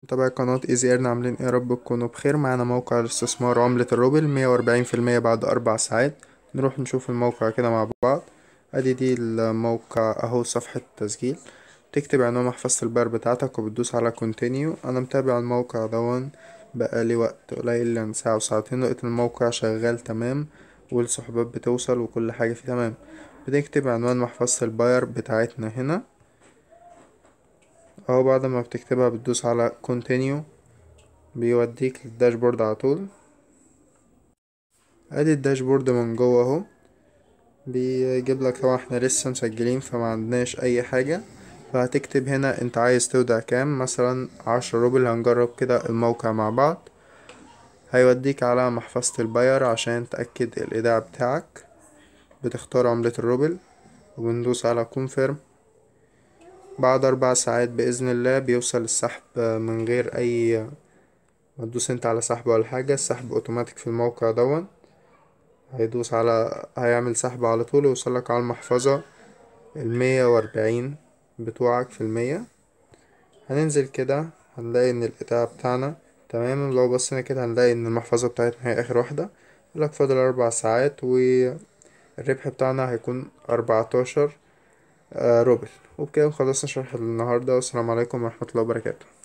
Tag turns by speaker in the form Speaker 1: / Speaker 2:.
Speaker 1: متابعي قناة ايزي ايرن عاملين ايه يا رب تكونوا بخير معانا موقع الاستثمار عملة الروبل مية وأربعين في المية بعد أربع ساعات نروح نشوف الموقع كده مع بعض ادي دي الموقع اهو صفحة التسجيل تكتب عنوان محفظة البير بتاعتك وبتدوس على كونتينيو انا متابع الموقع دون بقالي وقت قليل يعني ساعة وساعتين لقيت الموقع شغال تمام والسحوبات بتوصل وكل حاجة فيه تمام بنكتب عنوان محفظة الباير بتاعتنا هنا اهو بعد ما بتكتبها بتدوس على كونتينيو بيوديك للداشبورد على طول ادي الداشبورد من جوه اهو بيجيب لك طبعا احنا لسه مسجلين فما عندناش اي حاجة فهتكتب هنا انت عايز تودع كام مثلا عشرة روبل هنجرب كده الموقع مع بعض هيوديك على محفظة الباير عشان تأكد الإيداع بتاعك بتختار عملة الروبل وبندوس على كونفيرم بعد أربع ساعات بإذن الله بيوصل السحب من غير أي ما تدوس انت على سحب ولا حاجة السحب اوتوماتيك في الموقع دون هيدوس على هيعمل سحب على طول يوصلك على المحفظة المية وأربعين بتوعك في المية هننزل كده هنلاقي ان الإيداع بتاعنا تمام لو بصينا كده هنلاقي ان المحفظة بتاعتنا هي آخر واحدة يقولك فاضل أربع ساعات والربح بتاعنا هيكون أربعتاشر روبل وبكده خلصنا شرح النهاردة والسلام عليكم ورحمة الله وبركاته